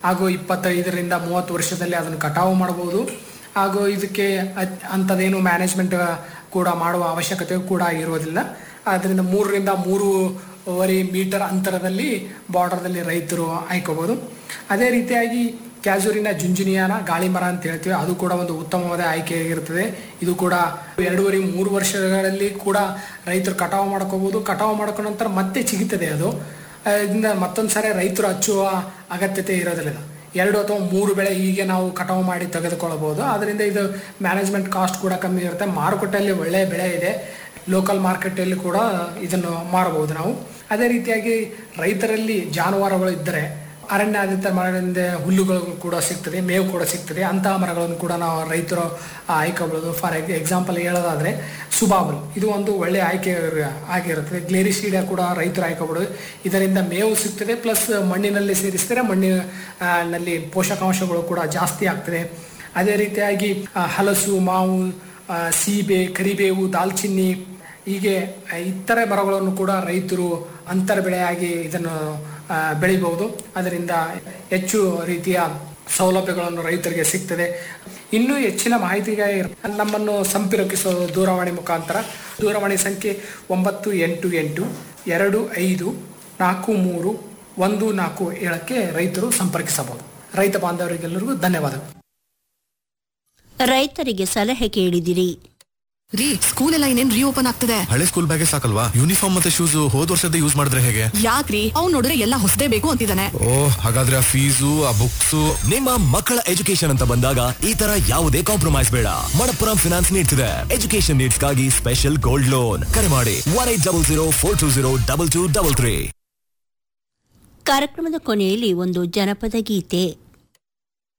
ಹಾಗೂ ಇಪ್ಪತ್ತೈದರಿಂದ ಮೂವತ್ತು ವರ್ಷದಲ್ಲಿ ಅದನ್ನು ಕಟಾವು ಮಾಡಬಹುದು ಹಾಗೂ ಇದಕ್ಕೆ ಅತ್- ಅಂಥದ್ದೇನು ಮ್ಯಾನೇಜ್ಮೆಂಟ್ ಕೂಡ ಮಾಡುವ ಅವಶ್ಯಕತೆ ಕೂಡ ಇರೋದಿಲ್ಲ ಆದ್ದರಿಂದ ಮೂರರಿಂದ ಮೂರುವರೆ ಮೀಟರ್ ಅಂತರದಲ್ಲಿ ಬಾರ್ಡರ್ದಲ್ಲಿ ರೈತರು ಆಯ್ಕೋಬಹುದು ಅದೇ ರೀತಿಯಾಗಿ ಕ್ಯಾಜೂರಿನ ಜುಂಜುನಿಯಾನ ಗಾಳಿ ಮರ ಅಂತ ಹೇಳ್ತೀವಿ ಅದು ಕೂಡ ಒಂದು ಉತ್ತಮವಾದ ಆಯ್ಕೆಯಾಗಿರುತ್ತದೆ ಇದು ಕೂಡ ಎರಡೂವರೆ ಮೂರು ವರ್ಷಗಳಲ್ಲಿ ಕೂಡ ರೈತರು ಕಟಾವು ಮಾಡ್ಕೋಬಹುದು ಕಟಾವು ಮಾಡ್ಕೊಂಡ ನಂತರ ಮತ್ತೆ ಚಿಗುತ್ತದೆ ಅದು ಆ, ಇದರಿಂದ ಮತ್ತೊಂದು ಸಾರಿ ರೈತರು ಹಚ್ಚುವ ಅಗತ್ಯತೆ ಇರೋದಿಲ್ಲ ಎರಡು ಅಥವಾ ಮೂರು ಬೆಳೆ ಹೀಗೆ ನಾವು ಕಟಾವು ಮಾಡಿ ತೆಗೆದುಕೊಳ್ಳಬಹುದು ಅದರಿಂದ ಇದು ಮ್ಯಾನೇಜ್ಮೆಂಟ್ ಕಾಸ್ಟ್ ಕೂಡ ಕಮ್ಮಿ ಇರುತ್ತೆ ಮಾರುಕಟ್ಟೆಯಲ್ಲಿ ಒಳ್ಳೆಯ ಬೆಳೆ ಇದೆ ಲೋಕಲ್ ಮಾರ್ಕೆಟಲ್ಲಿ ಕೂಡ ಇದನ್ನು ಮಾರಬಹುದು ನಾವು ಅದೇ ರೀತಿಯಾಗಿ ರೈತರಲ್ಲಿ ಜಾನುವಾರುಗಳು ಇದ್ದರೆ ಅರಣ್ಯಾಧಾರಿತ ಮರಗಳಿಂದ ಹುಲ್ಲುಗಳು ಕೂಡ ಸಿಗ್ತದೆ ಮೇವು ಕೂಡ ಸಿಗ್ತದೆ ಅಂತಹ ಮರಗಳನ್ನು ಕೂಡ ನಾವು ರೈತರು ಆಯ್ಕೋಬಹುದು ಫಾರ್ ಎಕ್ಸಾಂಪಲ್ ಹೇಳೋದಾದ್ರೆ ಸುಬಾಬಲ್ ಇದು ಒಂದು ಒಳ್ಳೆಯ ಆಯ್ಕೆ ಆಗಿರುತ್ತದೆ ಗ್ಲೇರಿಸೀಡ ಕೂಡ ರೈತರು ಆಯ್ಕೋಬಹುದು ಇದರಿಂದ ಮೇವು ಸಿಗ್ತದೆ ಪ್ಲಸ್ ಮಣ್ಣಿನಲ್ಲಿ ಸೇರಿಸಿದರೆ ಮಣ್ಣಿನ ಆ, ನಲ್ಲಿ ಪೋಷಕಾಂಶಗಳು ಕೂಡ ಜಾಸ್ತಿ ಆಗ್ತದೆ ಅದೇ ರೀತಿಯಾಗಿ ಆ, ಹಲಸು ಮಾವು ಆ, ಸೀಬೆ ಕರಿಬೇವು ದಾಲ್ಚಿನ್ನಿ ಹೀಗೆ ಇತರೆ ಮರಗಳನ್ನು ಕೂಡ ರೈತರು ಅಂತರ ಬೆಳೆಯಾಗಿ ಇದನ್ನು ಆ, ಬೆಳಿಬಹುದು ಅದರಿಂದ ಹೆಚ್ಚು ರೀತಿಯ ಸೌಲಭ್ಯಗಳನ್ನು ರೈತರಿಗೆ ಸಿಗ್ತದೆ ಇನ್ನೂ ಹೆಚ್ಚಿನ ಮಾಹಿತಿಗಾಗಿ ನಮ್ಮನ್ನು ಸಂಪರ್ಕಿಸೋದು ದೂರವಾಣಿ ಮುಖಾಂತರ ದೂರವಾಣಿ ಸಂಖ್ಯೆ ಒಂಬತ್ತು ಎಂಟು ಎಂಟು ಎರಡು ಐದು ನಾಲ್ಕು ಮೂರು ಒಂದು ನಾಲ್ಕು ಏಳಕ್ಕೆ ರೈತರು ಸಂಪರ್ಕಿಸಬಹುದು ರೈತ ಬಾಂಧವರಿಗೆಲ್ಲರಿಗೂ ಧನ್ಯವಾದಗಳು ರೈತರಿಗೆ ಸಲಹೆ ಕೇಳಿದಿರಿ ರೀ ಸ್ಕೂಲ್ ಎಲ್ಲ ಇನ್ನೇನ್ ರೀಓಪನ್ ಆಗ್ತದೆ ಹಳೆ ಸ್ಕೂಲ್ ಬ್ಯಾಗೆ ಸಾಕಲ್ವಾ ಯೂನಿಫಾರ್ಮ್ ಮತ್ತೆ ಶೂಸ್ ಹೋದ್ ವರ್ಷದ ಯೂಸ್ ಮಾಡಿದ್ರೆ ಹೇಗೆ ಯಾಕ್ರಿ ಅವ್ನ್ ನೋಡಿದ್ರೆ ಎಲ್ಲ ಹೊಸದೇ ಬೇಕು ಅಂತಿದ್ದಾನೆ ಓ ಹಾಗಾದ್ರೆ ಆ ಫೀಸು ಆ ಬುಕ್ಸ್ ನಿಮ್ಮ ಮಕ್ಕಳ ಎಜುಕೇಶನ್ ಅಂತ ಬಂದಾಗ ಈ ತರ ಯಾವುದೇ ಕಾಂಪ್ರಮೈಸ್ ಬೇಡ ಮಣಪ್ಪುರಂ ಫಿನಾನ್ಸ್ ನೀಡ್ತಿದೆ ಎಜುಕೇಶನ್ ನೀಡ್ಸ್ಗಾಗಿ ಸ್ಪೆಷಲ್ ಗೋಲ್ಡ್ ಲೋನ್ ಕರೆ ಮಾಡಿ one eight double zero four two zero double two double three ಕಾರ್ಯಕ್ರಮದ ಕೊನೆಯಲ್ಲಿ ಒಂದು ಜನಪದ ಗೀತೆ